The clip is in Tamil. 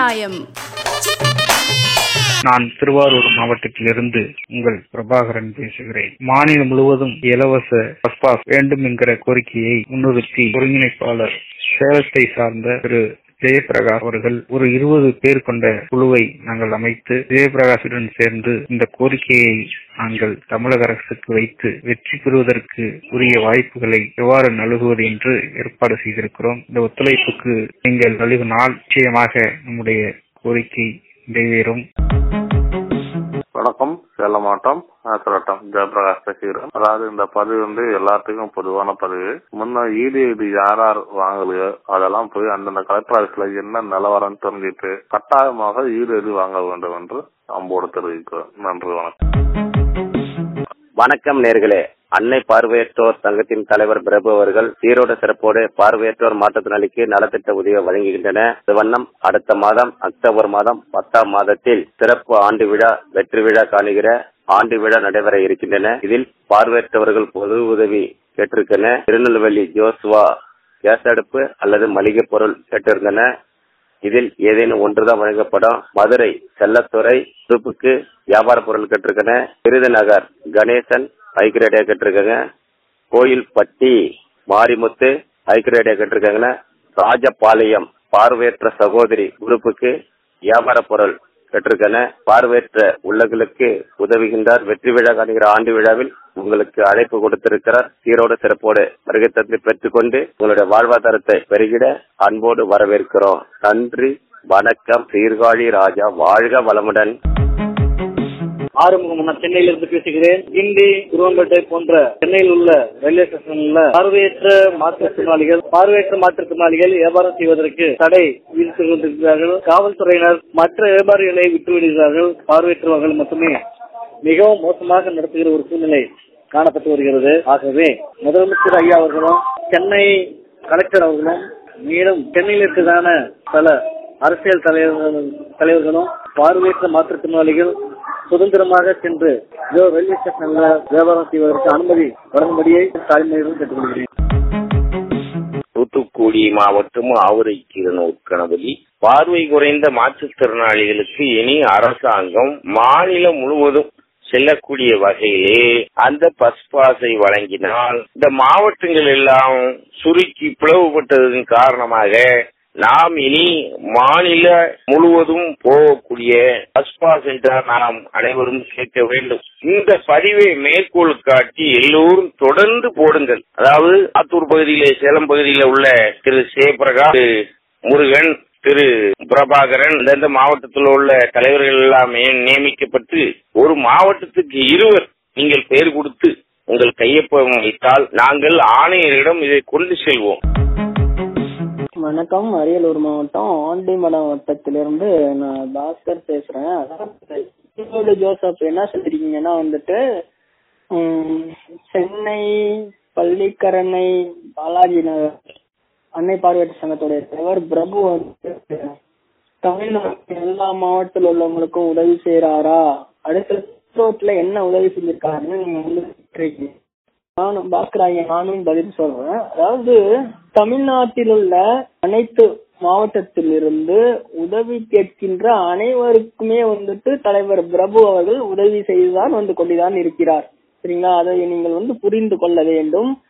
நியாயம் நான் திருவாரூர் மாவட்டத்திலிருந்து உங்கள் பிரபாகரன் பேசுகிறேன் மாநிலம் முழுவதும் இலவச பஸ் பாஸ் வேண்டும் என்கிற கோரிக்கையை முன்னிறுத்தி ஒருங்கிணைப்பாளர் சேலத்தை சார்ந்த திரு ஜெயபிரகாஷ் அவர்கள் ஒரு இருபது பேர் கொண்ட குழுவை நாங்கள் அமைத்து ஜெயபிரகாஷுடன் சேர்ந்து இந்த கோரிக்கையை நாங்கள் தமிழக அரசுக்கு வைத்து வெற்றி பெறுவதற்கு உரிய வாய்ப்புகளை எவ்வாறு நல்குவது என்று ஏற்பாடு செய்திருக்கிறோம் இந்த ஒத்துழைப்புக்கு நீங்கள் நல்கினால் நிச்சயமாக நம்முடைய கோரிக்கை நிறைவேறும் வணக்கம் சேலம் மாவட்டம் ஆசரட்டம் ஜெயபிரகாஷ் பேசுகிறேன் அதாவது இந்த பதிவு வந்து எல்லாத்துக்கும் பொதுவான பதிவு முன்ன ஈடு இது யார் யார் வாங்கலையோ அதெல்லாம் போய் அந்தந்த கலெக்டர் ஆஃபீஸ்ல என்ன நிலவரம் தெரிஞ்சுட்டு கட்டாயமாக ஈடு எது வாங்க வேண்டும் என்று அம்போடு தெரிவிக்கிறோம் நன்றி வணக்கம் வணக்கம் நேர்களே அன்னை பார்வையற்றோர் சங்கத்தின் தலைவர் பிரபு அவர்கள் ஈரோடு சிறப்போடு பார்வையற்றோர் மாற்றுத்திறனாளிக்கு நலத்திட்ட உதவி வழங்குகின்றன இது வண்ணம் அடுத்த மாதம் அக்டோபர் மாதம் பத்தாம் மாதத்தில் சிறப்பு ஆண்டு விழா வெற்றி விழா காணுகிற ஆண்டு விழா நடைபெற இருக்கின்றன இதில் பார்வையற்றவர்கள் பொது உதவி கேட்டிருக்கின்றன திருநெல்வேலி ஜோஸ்வா கேஸ் அடுப்பு அல்லது மளிகை பொருள் கேட்டிருந்தன இதில் ஏதேனும் ஒன்றுதான் வழங்கப்படும் மதுரை செல்லத்துறை துப்புக்கு வியாபார பொருள் கேட்டிருக்கன விருதுநகர் கணேசன் ஐக்கிரேடியா கேட்டிருக்காங்க கோயில்பட்டி மாரிமுத்து ஐக்கிரேடியா கேட்டிருக்காங்க ராஜபாளையம் பார்வையற்ற சகோதரி குரூப்புக்கு வியாபார பொருள் பெற்றிருக்கன பார்வையற்ற உள்ளங்களுக்கு உதவுகின்றார் வெற்றி விழா காணுகிற ஆண்டு விழாவில் உங்களுக்கு அழைப்பு கொடுத்திருக்கிறார் சீரோடு சிறப்போடு வருகை தந்து பெற்றுக்கொண்டு உங்களுடைய வாழ்வாதாரத்தை பெருகிட அன்போடு வரவேற்கிறோம் நன்றி வணக்கம் சீர்காழி ராஜா வாழ்க வளமுடன் ஆறுமுகம் நான் சென்னையில இருந்து பேசுகிறேன் கிண்டி குருவம்பேட்டை போன்ற சென்னையில் உள்ள ரயில்வே ஸ்டேஷன்ல பார்வையற்ற மாற்றுத்திறனாளிகள் பார்வையற்ற மாற்றுத்திறனாளிகள் வியாபாரம் செய்வதற்கு தடை விதித்துக் கொண்டிருக்கிறார்கள் காவல்துறையினர் மற்ற வியாபாரிகளை விட்டுவிடுகிறார்கள் பார்வையற்றவர்கள் மட்டுமே மிகவும் மோசமாக நடத்துகிற ஒரு சூழ்நிலை காணப்பட்டு வருகிறது ஆகவே முதலமைச்சர் ஐயா அவர்களும் சென்னை கலெக்டர் அவர்களும் மேலும் சென்னையில் இருக்கிறதான பல அரசியல் தலைவர்கள் தலைவர்களும் பார்வையற்ற மாற்றுத்திறனாளிகள் சுதந்திரமாக சென்று இதோ ரயில்வே ஸ்டேஷன்ல வியாபாரம் செய்வதற்கு அனுமதி வழங்கும்படியை தாய்மையுடன் கேட்டுக்கொள்கிறேன் தூத்துக்குடி மாவட்டம் ஆவுரை கீரனூர் கணபதி பார்வை குறைந்த மாற்றுத்திறனாளிகளுக்கு இனி அரசாங்கம் மாநிலம் முழுவதும் செல்லக்கூடிய வகையிலே அந்த பஸ் பாஸை வழங்கினால் இந்த மாவட்டங்கள் எல்லாம் சுருக்கி பிளவுபட்டதன் காரணமாக நாம் இனி மாநில முழுவதும் போகக்கூடிய பஸ் பாஸ் என்றால் நாம் அனைவரும் கேட்க வேண்டும் இந்த பதிவை மேற்கோள் காட்டி எல்லோரும் தொடர்ந்து போடுங்கள் அதாவது ஆத்தூர் பகுதியிலே சேலம் பகுதியில உள்ள திரு ஜெயபிரகாஷ் திரு முருகன் திரு பிரபாகரன் இந்த மாவட்டத்தில் உள்ள தலைவர்கள் எல்லாம் நியமிக்கப்பட்டு ஒரு மாவட்டத்துக்கு இருவர் நீங்கள் பெயர் கொடுத்து உங்கள் கையொப்பம் வைத்தால் நாங்கள் ஆணையரிடம் இதை கொண்டு செல்வோம் வணக்கம் அரியலூர் மாவட்டம் ஆண்டிமடம் வட்டத்திலிருந்து நான் பாஸ்கர் பேசுறேன் அதாவது ஜோசப் என்ன சொல்லிருக்கீங்கன்னா வந்துட்டு உம், சென்னை பள்ளிக்கரணை பாலாஜி நகர் அன்னை பார்வையற்ற சங்கத்துடைய தலைவர் பிரபு வந்து தமிழ்நாட்டு எல்லா மாவட்டத்தில் உள்ளவங்களுக்கும் உதவி செய்யறாரா அடுத்த ரோட்ல என்ன உதவி செஞ்சிருக்காருன்னு நீங்க வந்து கேட்டிருக்கீங்க. நானும் பாஸ்கராய நானும் பதில் சொல்றேன் அதாவது தமிழ்நாட்டில் உள்ள அனைத்து மாவட்டத்திலிருந்து உதவி கேட்கின்ற அனைவருக்குமே வந்துட்டு தலைவர் பிரபு அவர்கள் உதவி செய்துதான் வந்து கொண்டுதான் இருக்கிறார் சரிங்களா அதை நீங்கள் வந்து புரிந்து கொள்ள வேண்டும்